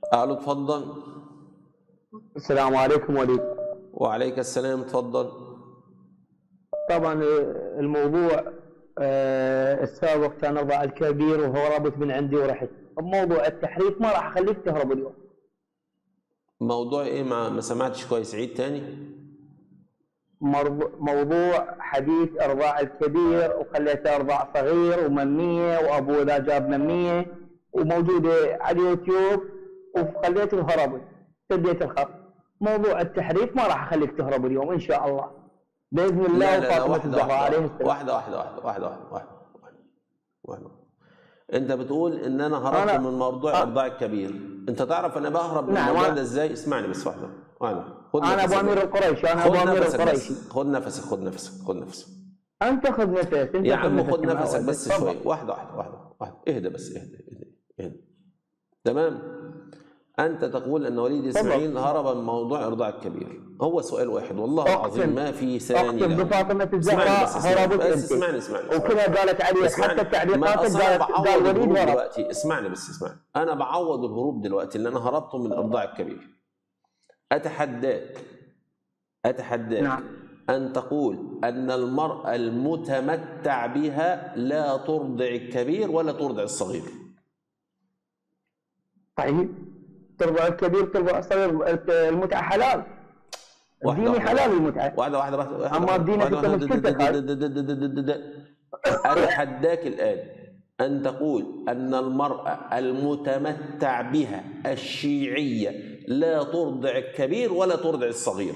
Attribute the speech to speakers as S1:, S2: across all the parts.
S1: الو اتفضل
S2: السلام عليكم وليد
S1: وعليك السلام اتفضل
S2: طبعا الموضوع آه، السابق كان رضع الكبير وهو رابط من عندي ورحت موضوع التحريف ما راح اخليك تهرب اليوم
S1: موضوع ايه ما, ما سمعتش كويس عيد تاني
S2: مرض- موضوع حديث ارضاع الكبير وخليته ارضاع صغير ومميه وابوه اذا جاب مميه وموجوده على اليوتيوب وخليته هربت سديت الخط موضوع التحريف ما راح اخليك تهرب اليوم ان شاء الله باذن الله
S1: لا لا لا
S2: وفاطمه
S1: واحدة
S2: الزهراء عليه
S1: واحدة
S2: السلام
S1: واحدة واحدة واحدة واحدة واحدة واحدة واحدة واحدة انت بتقول ان انا هربت
S2: أنا-
S1: من موضوع
S2: أ-
S1: ارضاع الكبير انت تعرف انا بهرب من
S2: نعم،
S1: الموضوع
S2: أنا-
S1: ده ازاي اسمعني بس واحدة واحدة خد
S2: انا
S1: نفسك
S2: ابو امير
S1: بس.
S2: القريشي انا
S1: خد
S2: ابو امير
S1: نفسك
S2: القريشي
S1: بس خد نفسك خد نفسك خد نفسك
S2: انت خذ نفس انت
S1: يا عم
S2: نفسك
S1: خد
S2: معاه.
S1: نفسك بس
S2: تفضل.
S1: شوية واحدة واحدة واحدة واحدة اهدى بس اهدى اهدى اهدى تمام أنت تقول أن وليد إسماعيل هرب من موضوع إرضاع الكبير هو سؤال واحد والله
S2: أقسم-
S1: العظيم ما في ثاني
S2: اقسم
S1: له
S2: بفاطمه
S1: اسمعني
S2: الزهراء
S1: بس اسمعني
S2: هربت
S1: بس
S2: انت
S1: اسمعني اسمعني
S2: وكذا قالت علي
S1: اسمعني.
S2: حتى
S1: ما
S2: التعليقات
S1: أصل أنا
S2: قالت
S1: بعوض
S2: قال وليد
S1: الهروب
S2: هرب
S1: دلوقتي اسمعني بس اسمعني أنا بعوض الهروب دلوقتي اللي أنا هربته من إرضاع الكبير أتحداك أتحداك
S2: نعم.
S1: أن تقول أن المرأة المتمتع بها لا ترضع الكبير ولا ترضع الصغير
S2: طيب ترضع الكبير ترضع الصغير المتعه حلال
S1: واحدة
S2: ديني
S1: واحدة.
S2: حلال المتعه
S1: واحدة واحدة واحدة
S2: أما بدينك
S1: واحدة
S2: أنت
S1: واحدة.
S2: مشكلتك هاي.
S1: أتحداك الآن أن تقول أن المرأة المتمتع بها الشيعية لا ترضع الكبير ولا ترضع الصغير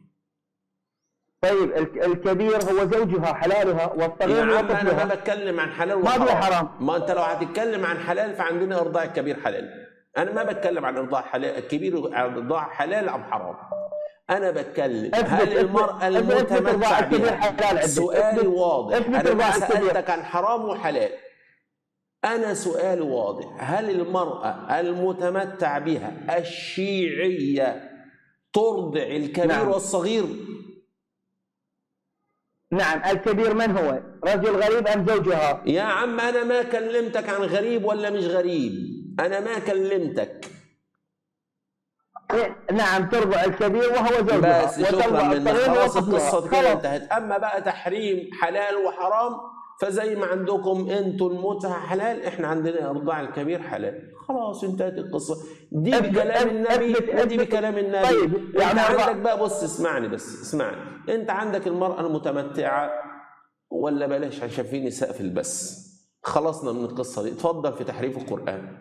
S2: طيب الك- الكبير هو زوجها حلالها
S1: يا
S2: والصغير
S1: عم
S2: هو
S1: أنا ما
S2: طفلها
S1: بتكلم عن حلال
S2: ما
S1: وحرام
S2: بيه حرام.
S1: ما أنت لو هتتكلم عن حلال فعندنا إرضاع الكبير حلال أنا ما بتكلم عن إرضاع حلال الكبير عن إرضاع حلال أم حرام أنا بتكلم
S2: اثبت-
S1: هل
S2: اثبت-
S1: المرأة
S2: اثبت- اثبت
S1: المتمتع
S2: إرضاع الكبير
S1: بها
S2: حلال عندك.
S1: سؤالي
S2: اثبت-
S1: واضح
S2: اثبت
S1: أنا ما
S2: إرضاع الكبير.
S1: سألتك عن حرام وحلال أنا سؤالي واضح هل المرأة المتمتع بها الشيعية ترضع الكبير
S2: نعم.
S1: والصغير
S2: نعم الكبير من هو؟ رجل غريب ام زوجها؟
S1: يا عم أنا ما كلمتك عن غريب ولا مش غريب أنا ما كلمتك
S2: نعم ترضع الكبير وهو زوجها
S1: بس شكرا
S2: وترضع
S1: منك
S2: الصغير
S1: خلاص
S2: وطفلها.
S1: القصة كده
S2: خلاص.
S1: انتهت أما بقى تحريم حلال وحرام فزي ما عندكم انتوا المتعة حلال احنا عندنا إرضاع الكبير حلال خلاص انتهت القصة دي
S2: اثبت-
S1: بكلام
S2: اثبت-
S1: النبي
S2: اثبت-
S1: ودي
S2: اثبت.
S1: بكلام النبي
S2: طيب،
S1: انت
S2: يعني أربعة-
S1: عندك بقى بص اسمعني بس اسمعني انت عندك المرأة المتمتعة ولا بلاش عشان في نساء في البث خلصنا من القصة دي اتفضل في تحريف القرآن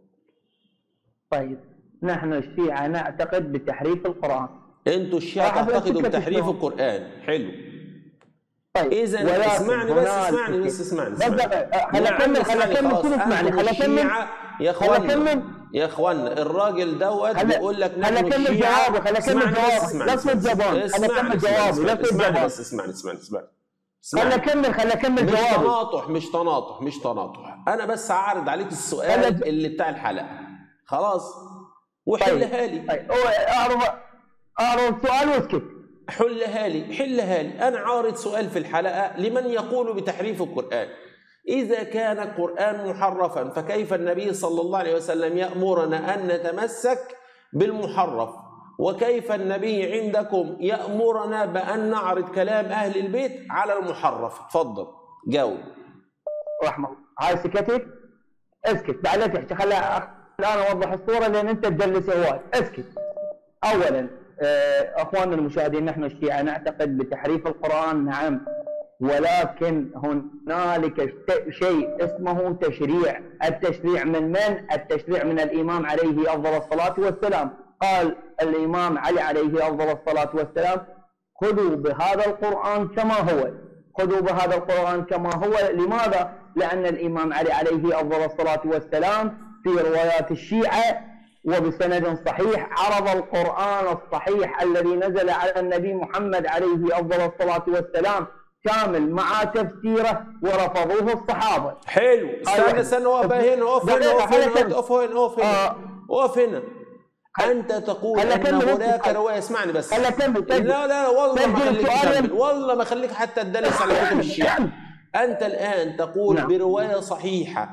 S2: طيب نحن الشيعة نعتقد بتحريف القرآن
S1: انتوا الشيعة
S2: راح أبدأ
S1: تعتقدوا
S2: أشوف لك
S1: بتحريف
S2: شلون.
S1: القرآن حلو
S2: طيب
S1: اذا
S2: ولكن
S1: اسمعني بس
S2: هنالك
S1: اسمعني بس
S2: كتير.
S1: اسمعني
S2: بس
S1: اسمعني
S2: دقيقة، خلي
S1: يا عم
S2: أكمل خلي
S1: اسمعني
S2: أكمل
S1: خلاص
S2: شنو اسمعني
S1: أنتم
S2: خلي أكمل
S1: الشيعة يا
S2: خلي
S1: اخوانا
S2: أكمل
S1: يا اخوانا الراجل دوت
S2: خلي-
S1: بيقول لك
S2: خلي
S1: نحن
S2: أكمل
S1: الشيعة
S2: جوابي، خلي أكمل
S1: اسمعني بس،
S2: جوابي.
S1: اسمعني
S2: لا
S1: بس،
S2: تمد زبون. خلي
S1: اسمعني
S2: أكمل
S1: اسمعني
S2: جوابي، لا
S1: اسمعني
S2: تمد
S1: اسمعني
S2: جوابي.
S1: بس اسمعني اسمعني اسمعني
S2: خلي
S1: اسمعني.
S2: أكمل خلي أكمل
S1: مش
S2: جوابي
S1: تناطح مش تناطح مش تناطح انا بس هعرض عليك السؤال
S2: خلي-
S1: اللي بتاع الحلقة خلاص وحلها لي
S2: طيب هو أعرض أعرض سؤال واسكت
S1: حلها لي حلها لي أنا عارض سؤال في الحلقة لمن يقول بتحريف القرآن إذا كان القرآن محرفا فكيف النبي صلى الله عليه وسلم يأمرنا أن نتمسك بالمحرف وكيف النبي عندكم يأمرنا بأن نعرض كلام أهل البيت على المحرف تفضل جاوب
S2: رحمه الله هاي سكتت اسكت بعد لا تحكي خلي الان اوضح الصوره لان انت تدلس هواي اسكت اولا آه، اخواننا المشاهدين نحن الشيعه نعتقد بتحريف القران نعم ولكن هنالك شت- شيء اسمه تشريع التشريع من من التشريع من الامام عليه افضل الصلاه والسلام قال الامام علي عليه افضل الصلاه والسلام خذوا بهذا القرآن كما هو خذوا بهذا القرآن كما هو لماذا؟ لأن الإمام علي عليه أفضل الصلاة والسلام في روايات الشيعة وبسند صحيح عرض القرآن الصحيح الذي نزل على النبي محمد عليه أفضل الصلاة والسلام كامل مع تفسيره ورفضوه الصحابة
S1: حلو استنى
S2: واحد.
S1: استنى اقف هنا اقف هنا
S2: دقيقة،
S1: اقف هنا
S2: خليك-
S1: اقف هنا اقف هنا
S2: آه.
S1: اقف هنا أنت تقول
S2: خلي
S1: أن
S2: أكمل بس.
S1: هناك رواية اسمعني بس
S2: خلي أكمل.
S1: لا لا لا والله ما
S2: سجل
S1: خليك
S2: سؤال.
S1: تكمل والله ما خليك حتى تدلس على كتب الشيعة أنت الآن تقول
S2: نعم.
S1: برواية صحيحة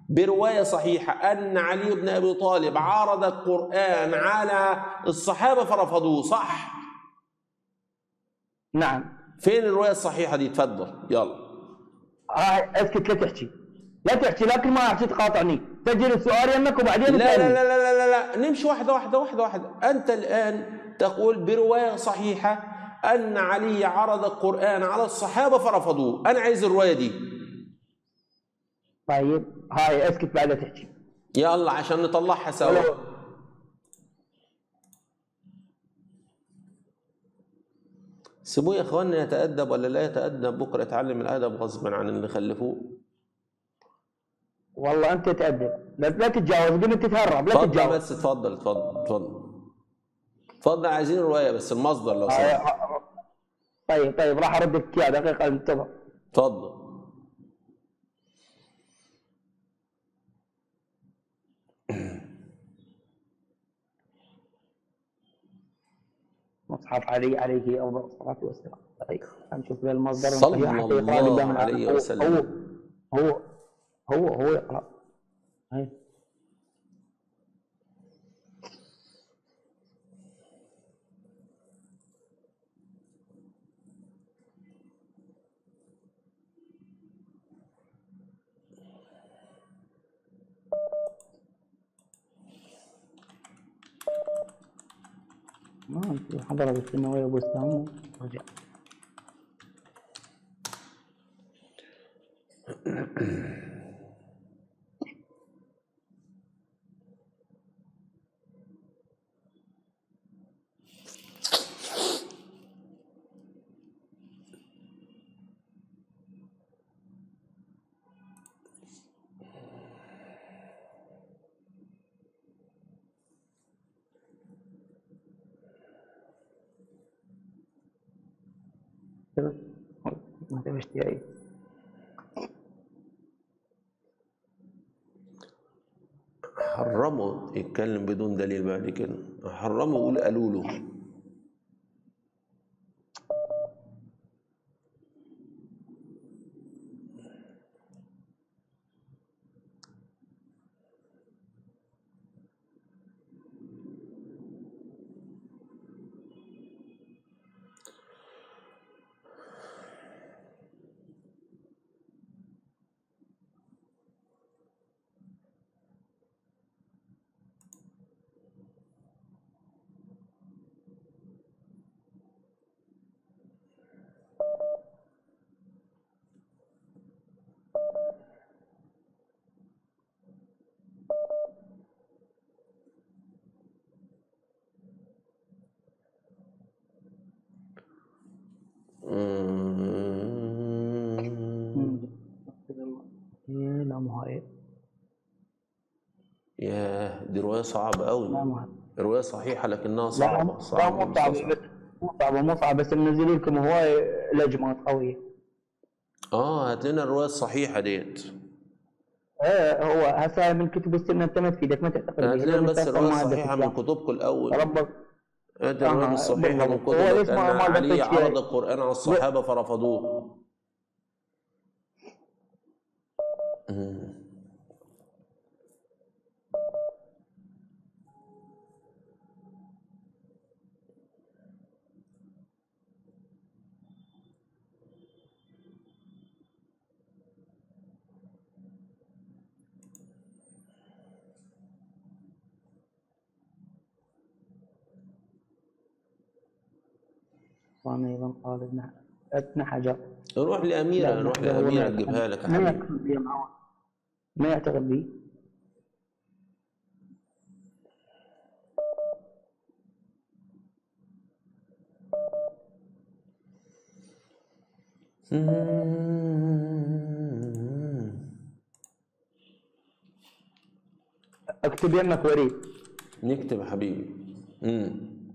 S1: برواية صحيحة أن علي بن أبي طالب عارض القرآن على الصحابة فرفضوه صح؟
S2: نعم
S1: فين الرواية الصحيحة دي تفضل يلا
S2: هاي اسكت لا تحكي لا تحكي لكن ما احكي تقاطعني سجل السؤال يمك وبعدين
S1: لا لا
S2: اسألني.
S1: لا لا لا لا, لا. نمشي واحدة واحدة واحدة واحدة أنت الآن تقول برواية صحيحة أن علي عرض القرآن على الصحابة فرفضوه أنا عايز الرواية دي
S2: طيب هاي اسكت بعد لا تحكي
S1: يلا عشان نطلعها سوا
S2: ولو-
S1: سيبوه يا اخوانا يتأدب ولا لا يتأدب بكره يتعلم الأدب غصبا عن اللي خلفوه
S2: والله انت تأدب لا, لا تتجاوز قم انت تتهرب لا
S1: اتفضل
S2: تتجاوز
S1: بس اتفضل اتفضل اتفضل اتفضل عايزين الرواية بس المصدر لو
S2: هاي-
S1: سمحت
S2: طيب طيب راح ارد لك اياها دقيقة انتظر
S1: اتفضل
S2: مصحف علي عليه افضل الصلاة والسلام طيب نشوف له المصدر
S1: صلى
S2: الصحيح حتى يقرأ
S1: الله
S2: قدام العالم.
S1: عليه
S2: هو-
S1: وسلم.
S2: هو هو هو هو يقرأ هاي ما في حضر بالثانوية وبستان ورجع ما تبي اشتري
S1: حرموا يتكلم بدون دليل بعد كده حرموا يقول قالوا له مم.
S2: يا لا مو هاي
S1: ياه دي رواية صعبة
S2: لا
S1: أوي
S2: مو هاي
S1: رواية صحيحة لكنها
S2: لا
S1: صعبة
S2: مو لا
S1: صعبة
S2: مو صعبة
S1: مستصعبة.
S2: بس مو صعبة مو صعبة بس منزلين لكم هواي لجمات قوية
S1: اه هات لنا الرواية الصحيحة ديت
S2: ايه هو هسه من كتب السنة انت ما تفيدك ما تعتقد
S1: هات
S2: بيها
S1: لنا
S2: لازم
S1: بس
S2: تفهم
S1: الرواية
S2: مادة
S1: الصحيحة من
S2: الإسلام.
S1: كتبكم الأول
S2: ربك
S1: هات الرواية
S2: آه،
S1: الصحيحة من
S2: بالضبط. هو ليش
S1: كتبك
S2: ما-
S1: أن
S2: ما
S1: علي
S2: قلت شيء؟
S1: عرض القرآن على الصحابة فرفضوه مم.
S2: وانا ايضا قال ابن ابن حجر
S1: نروح لأميرة
S2: لا،
S1: نروح
S2: لا، هو
S1: لأميرة
S2: ما
S1: تجيبها لك يا
S2: ما
S1: حبيبي
S2: يعتقد بي معود. ما يعتقد بي
S1: مم.
S2: اكتب يمك وريد
S1: نكتب يا حبيبي مم.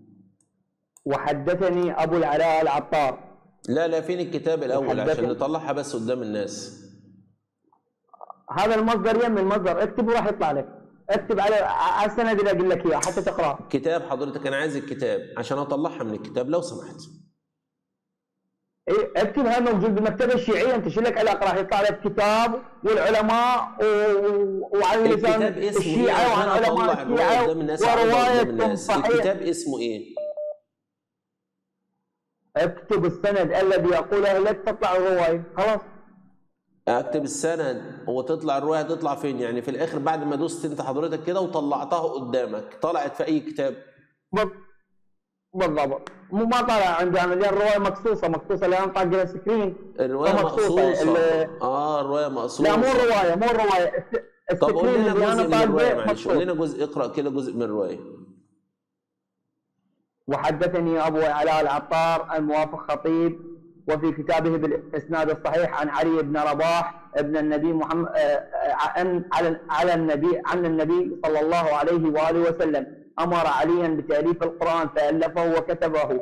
S2: وحدثني ابو العلاء العطار
S1: لا لا فين الكتاب الأول عشان
S2: وحدثني-
S1: نطلعها بس قدام الناس
S2: هذا المصدر يم المصدر اكتب وراح يطلع لك اكتب على على السند اللي اقول لك اياه حتى تقراه
S1: كتاب حضرتك أنا عايز الكتاب عشان أطلعها من الكتاب لو سمحت
S2: إيه، اكتبها موجود بالمكتبه الشيعيه انت شو لك علاقه راح يطلع لك كتاب والعلماء و- وعن لسان
S1: الكتاب اسمه
S2: الشيعه
S1: ايه
S2: وعن
S1: عشان اطلع
S2: علماء
S1: الروايه
S2: الشيعه
S1: قدام الناس أعرضها قدام
S2: وروايه
S1: الناس
S2: صحيح
S1: الكتاب اسمه ايه
S2: اكتب السند الذي يقوله لك تطلع الروايه خلاص
S1: اكتب السند وتطلع الروايه تطلع فين يعني في الاخر بعد ما دوست انت حضرتك كده وطلعتها قدامك طلعت في اي كتاب
S2: بال- بالضبط مو ما طالع عندي انا لان الروايه مقصوصه مقصوصه لان طاق لها سكرين
S1: الروايه
S2: مقصوصة.
S1: مقصوصه
S2: ال-
S1: اه الروايه مقصوصه
S2: لا مو الروايه مو الروايه الس-
S1: طب قول
S2: السكرين
S1: لنا
S2: اللي
S1: جزء
S2: انا
S1: من
S2: طالبه
S1: الروايه معلش قول
S2: مقصوص.
S1: لنا جزء اقرا كده جزء من الروايه
S2: وحدثني ابو علاء العطار الموافق خطيب وفي كتابه بالاسناد الصحيح عن علي بن رباح ابن النبي محمد عن على على النبي عن النبي صلى الله عليه واله وسلم امر عليا بتاليف القران فالفه وكتبه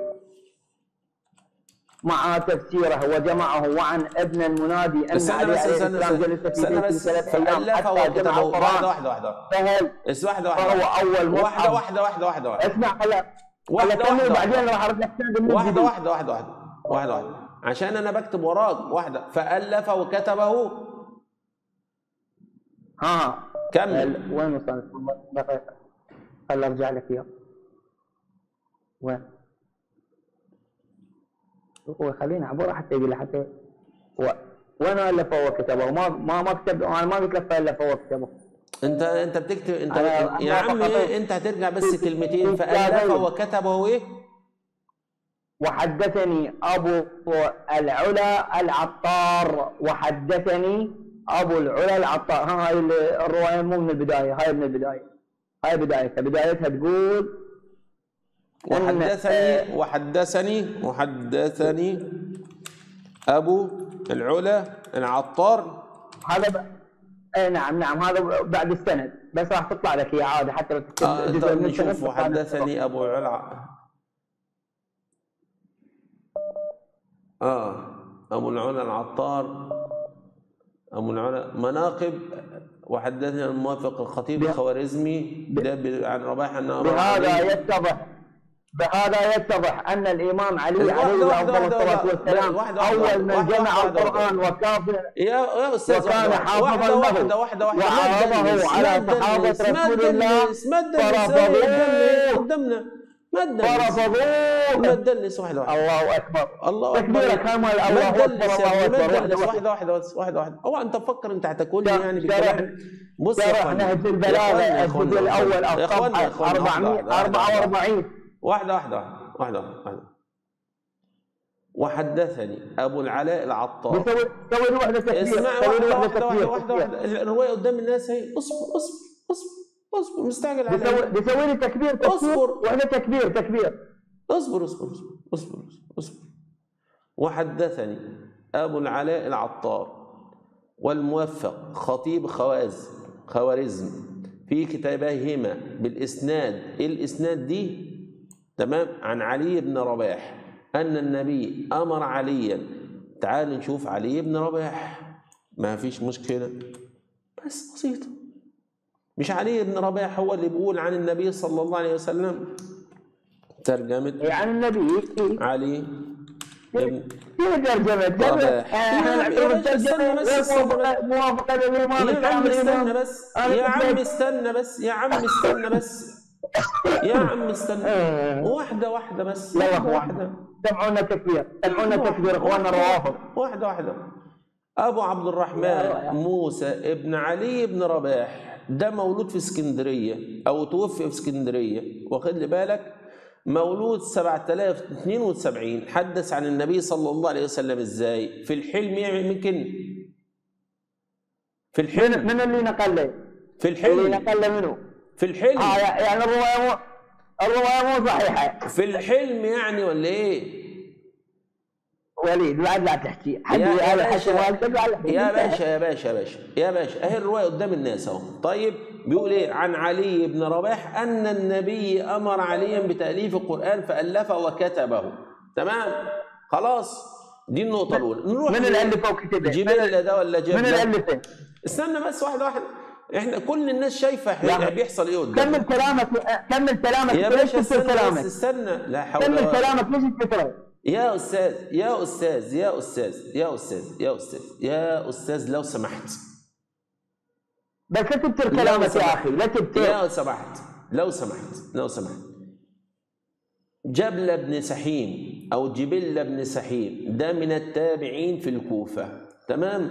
S2: مع تفسيره وجمعه وعن ابن المنادي ان
S1: استنى
S2: علي
S1: بس
S2: عليه
S1: استنى
S2: السلام
S1: استنى,
S2: جلس في
S1: استنى
S2: بيته
S1: بس
S2: ثلاث ايام
S1: فألفه
S2: حتى جمع
S1: وكتبه واحده
S2: القران
S1: واحده واحده
S2: فهل
S1: اس واحده
S2: فهو
S1: واحده
S2: اول
S1: واحده
S2: مصحف
S1: واحده واحده واحده واحده
S2: اسمع هلا
S1: واحدة
S2: هلا كمل
S1: واحدة
S2: بعدين
S1: واحدة.
S2: راح ارد لك سند من
S1: واحده
S2: جديد.
S1: واحده واحده واحده واحده واحده عشان انا بكتب وراك واحده فالف وكتبه
S2: ها
S1: كمل
S2: ال- وين وصلت؟ دقيقة خل ارجع لك اياه وين؟ هو خليني اعبره حتى يقول لي حتى و... وين الف هو كتبه؟ ما ما ما كتب انا ما قلت لك الف هو كتبه
S1: انت انت بتكتب انت
S2: أنا-
S1: يا
S2: أنا
S1: عم
S2: فقط-
S1: ايه انت هترجع بس كلمتين
S2: في
S1: فالف
S2: كتابين.
S1: وكتبه ايه
S2: وحدثني ابو العلا العطار وحدثني ابو العلا العطار ها هاي الروايه مو من البدايه هاي من البدايه هاي بدايتها بدايتها تقول إن-
S1: وحدثني وحدثني وحدثني ابو العلا العطار
S2: هذا ب... اي نعم نعم هذا بعد السند بس راح تطلع لك هي عادي حتى لو تكتب
S1: آه
S2: جزء
S1: طيب
S2: من السند
S1: نشوف
S2: تطلع لك.
S1: وحدثني ابو العلا اه ابو العلا العطار ابو العلا مناقب وحدثني الموافق الخطيب
S2: به-
S1: الخوارزمي ده ب- عن رباح انه روى
S2: بهذا
S1: علي-
S2: يتضح بهذا يتضح ان الامام علي
S1: واحدة-
S2: عليه
S1: واحدة-
S2: افضل
S1: واحدة-
S2: الصلاه والسلام
S1: واحدة- واحدة-
S2: اول من
S1: واحدة-
S2: جمع
S1: واحدة-
S2: القران وكافر
S1: يا يا استاذ
S2: وكان
S1: واحدة-
S2: حافظا
S1: واحدة
S2: له
S1: واحدة واحدة واحدة
S2: وعرضه
S1: ما تدلس،
S2: على
S1: ما
S2: صحابة
S1: تدلس، ما
S2: رسول الله
S1: تدلس، ما تدلس
S2: فرفضوه.
S1: إيه، قدامنا ما تدلس ما
S2: فرفضوه
S1: تدلس واحدة واحدة
S2: الله اكبر
S1: الله اكبر
S2: تكبيرك كما
S1: ما
S2: الله اكبر
S1: تدلس يا
S2: الله
S1: ابني، ما
S2: اكبر
S1: تدلس
S2: واحده
S1: واحدة واحدة واحدة واحدة هو انت مفكر انت هتاكلني
S2: شرح-
S1: يعني
S2: شرح-
S1: بالكلام بص يا
S2: شرح
S1: اخوانا
S2: نهج
S1: يا
S2: البلاغه
S1: إخوانا، يا
S2: الجزء
S1: إخوانا،
S2: الاول
S1: يا إخوانا، يا
S2: الصفحه
S1: إخوانا، واحدة،
S2: 400
S1: واحدة، واحدة،
S2: 44
S1: واحدة واحدة واحدة واحدة وحدثني ابو العلاء العطار
S2: بيسوي سوي لي وحده تكبير
S1: اسمع
S2: سوي لي
S1: واحدة
S2: وحده
S1: واحدة واحدة
S2: تكبير
S1: واحدة واحدة الرواية قدام الناس اهي اصبر اصبر اصبر اصبر مستعجل
S2: بيسوي
S1: عليا
S2: بيسوي لي تكبير تكبير
S1: اصبر.
S2: وحده تكبير تكبير
S1: اصبر اصبر اصبر اصبر اصبر, أصبر. وحدثني ابو العلاء العطار والموفق خطيب خوازم خوارزم في كتابيهما بالاسناد إيه الاسناد دي تمام عن علي بن رباح ان النبي امر عليا تعال نشوف علي بن رباح ما فيش مشكله بس بسيطه مش علي بن رباح هو اللي بيقول عن النبي صلى الله عليه وسلم ترجمه
S2: يعني النبي
S1: علي بن
S2: في ترجمه
S1: طبعا.
S2: ترجمه احنا
S1: يا
S2: نعتبر
S1: باشا استنى
S2: الترجمه
S1: بس،
S2: غير
S1: استنى
S2: موافقه موافقه للامام
S1: يا
S2: كلام
S1: عم استنى
S2: الامام
S1: بس
S2: أنا
S1: يا
S2: قلت
S1: عم
S2: لك.
S1: استنى بس يا عم استنى بس يا عم استنى
S2: آه.
S1: واحدة واحدة بس
S2: يلا
S1: واحدة
S2: اخوان
S1: واحدة
S2: سمعونا تكبير سمعونا تكبير اخواننا الروافض
S1: واحدة واحدة أبو عبد الرحمن موسى ابن علي بن رباح ده مولود في اسكندرية أو توفي في اسكندرية واخد لي بالك مولود 7072 حدث عن النبي صلى الله عليه وسلم ازاي في الحلم يعني ممكن في
S2: من
S1: الحلم
S2: من اللي نقل لي؟
S1: في
S2: اللي
S1: الحلم
S2: نقل منه
S1: في الحلم
S2: اه يعني الروايه مو الروايه مو صحيحه
S1: في الحلم يعني ولا ايه
S2: وليد بعد لا تحكي حد
S1: يا- يا
S2: هذا
S1: باشا،
S2: حكي والدك بعد لا تحكي.
S1: يا باشا يا باشا يا باشا يا باشا اهي الروايه قدام الناس اهو طيب بيقول ايه عن علي بن رباح ان النبي امر عليا بتاليف القران فالفه وكتبه تمام خلاص دي النقطه الاولى نروح
S2: من اللي الفه وكتبه؟
S1: جبال ده ولا جبل
S2: من اللي الفه؟
S1: استنى بس واحده واحده احنا كل الناس شايفه
S2: لا.
S1: بيحصل ايه قدام
S2: كمل كلامك كمل كلامك
S1: يا
S2: ليش
S1: باشا
S2: تكتب
S1: استنى بس
S2: كلامك؟
S1: استنى لا حول
S2: كمل
S1: ولا
S2: كلامك ليش تكتب
S1: يا استاذ يا استاذ يا استاذ يا استاذ يا استاذ يا استاذ لو سمحت
S2: بس لا تبتر كلامك يا اخي لا تبتر
S1: لو سمحت لو سمحت لو سمحت جبل بن سحيم او جبل بن سحيم ده من التابعين في الكوفه تمام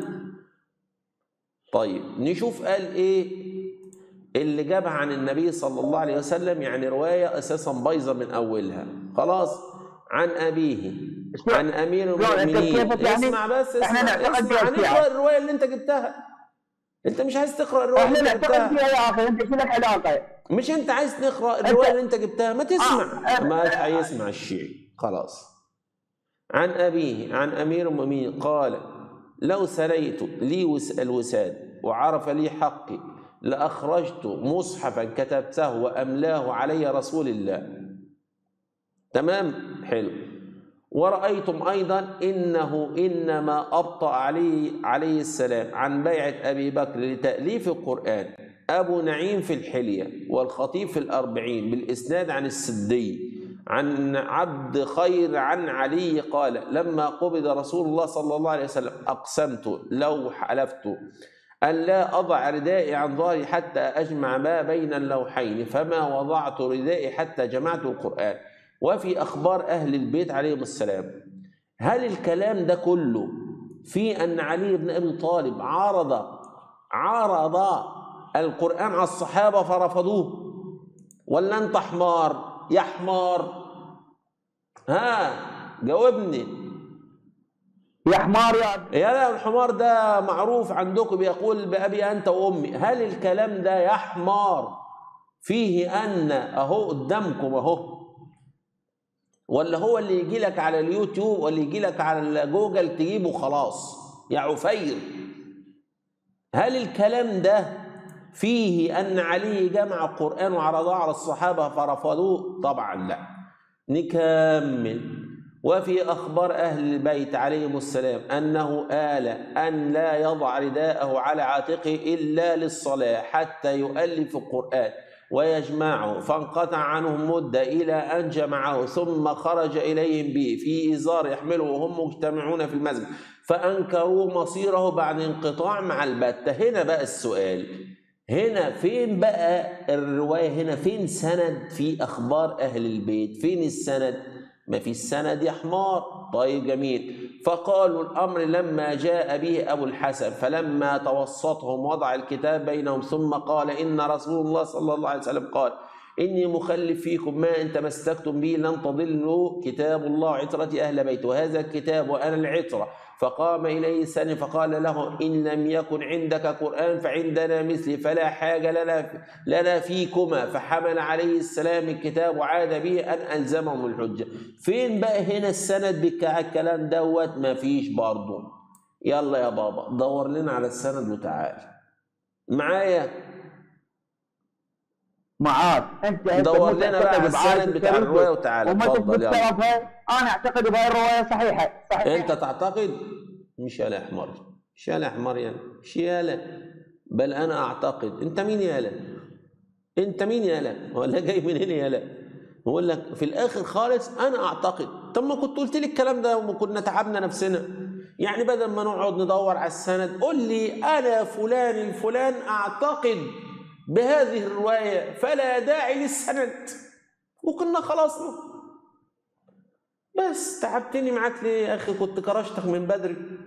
S1: طيب نشوف قال ايه اللي جابها عن النبي صلى الله عليه وسلم يعني روايه اساسا بايظه من اولها خلاص عن ابيه
S2: شلون-
S1: عن امير
S2: شلون أنت
S1: المؤمنين
S2: كيفك يعني؟
S1: اسمع بس
S2: إحنا
S1: اسمع,
S2: نعتقد
S1: اسمع
S2: فيها
S1: نقرا
S2: الشيعة.
S1: الروايه اللي انت جبتها انت مش عايز تقرا الروايه
S2: احنا
S1: اللي انت
S2: نعتقد
S1: جبتها
S2: فيها يا اخي انت شو لك علاقه؟
S1: مش انت عايز نقرا الروايه اللي انت جبتها ما تسمع
S2: آه، آه،
S1: ما
S2: آه.
S1: هيسمع الشيعي خلاص عن ابيه عن امير المؤمنين قال لو سريت لي وس- الوساد وعرف لي حقي لاخرجت مصحفا كتبته واملاه علي رسول الله تمام حلو ورأيتم أيضا إنه إنما أبطأ عليه عليه السلام عن بيعة أبي بكر لتأليف القرآن أبو نعيم في الحلية والخطيب في الأربعين بالإسناد عن السدي عن عبد خير عن علي قال لما قبض رسول الله صلى الله عليه وسلم أقسمت لو حلفت أن لا أضع ردائي عن ظهري حتى أجمع ما بين اللوحين فما وضعت ردائي حتى جمعت القرآن وفي أخبار أهل البيت عليهم السلام هل الكلام ده كله في أن علي بن أبي طالب عارض عارض القرآن على الصحابة فرفضوه ولا أنت حمار يا حمار ها جاوبني
S2: يا حمار يا
S1: يا لا الحمار ده معروف عندكم بيقول بأبي أنت وأمي هل الكلام ده يا حمار فيه أن أهو قدامكم أهو ولا هو اللي يجي لك على اليوتيوب ولا يجي لك على جوجل تجيبه خلاص يا عفير هل الكلام ده فيه أن علي جمع القرآن وعرضه على الصحابة فرفضوه طبعا لا نكمل وفي أخبار أهل البيت عليهم السلام أنه آل أن لا يضع رداءه على عاتقه إلا للصلاة حتى يؤلف القرآن ويجمعه فانقطع عنهم مدة إلى أن جمعه ثم خرج إليهم به في إزار يحمله وهم مجتمعون في المسجد فأنكروا مصيره بعد انقطاع مع البتة هنا بقى السؤال هنا فين بقى الرواية هنا فين سند في أخبار أهل البيت فين السند ما في السند يا حمار طيب جميل فقالوا الأمر لما جاء به أبو الحسن فلما توسطهم وضع الكتاب بينهم ثم قال إن رسول الله صلى الله عليه وسلم قال إني مخلف فيكم ما إن تمسكتم به لن تضلوا كتاب الله عترة أهل بيت وهذا الكتاب وأنا العترة فقام إليه الثاني فقال له إن لم يكن عندك قرآن فعندنا مثلي فلا حاجة لنا لنا فيكما فحمل عليه السلام الكتاب وعاد به أن ألزمهم الحجة فين بقى هنا السند بتاع الكلام دوت ما فيش برضه يلا يا بابا دور لنا على السند وتعال معايا
S2: معاك انت انت
S1: دور
S2: ممكن
S1: لنا بقى على
S2: تعتقد بعاية
S1: السند بتاع
S2: الشريف
S1: الرواية وتعالى
S2: وما
S1: اتفضل
S2: تثبت
S1: يلا
S2: طرفها انا اعتقد بهاي الروايه صحيحه صحيحه
S1: انت تعتقد مش يالا يا حمار مش يالا يا حمار يعني مش يالا بل انا اعتقد انت مين يالا انت مين يالا ولا جاي منين يالا بقول لك في الاخر خالص انا اعتقد طب ما كنت قلت لي الكلام ده وكنا تعبنا نفسنا يعني بدل ما نقعد ندور على السند قول لي انا فلان الفلان اعتقد بهذه الروايه فلا داعي للسند وكنا خلصنا بس تعبتني معاك ليه يا اخي كنت كرشتك من بدري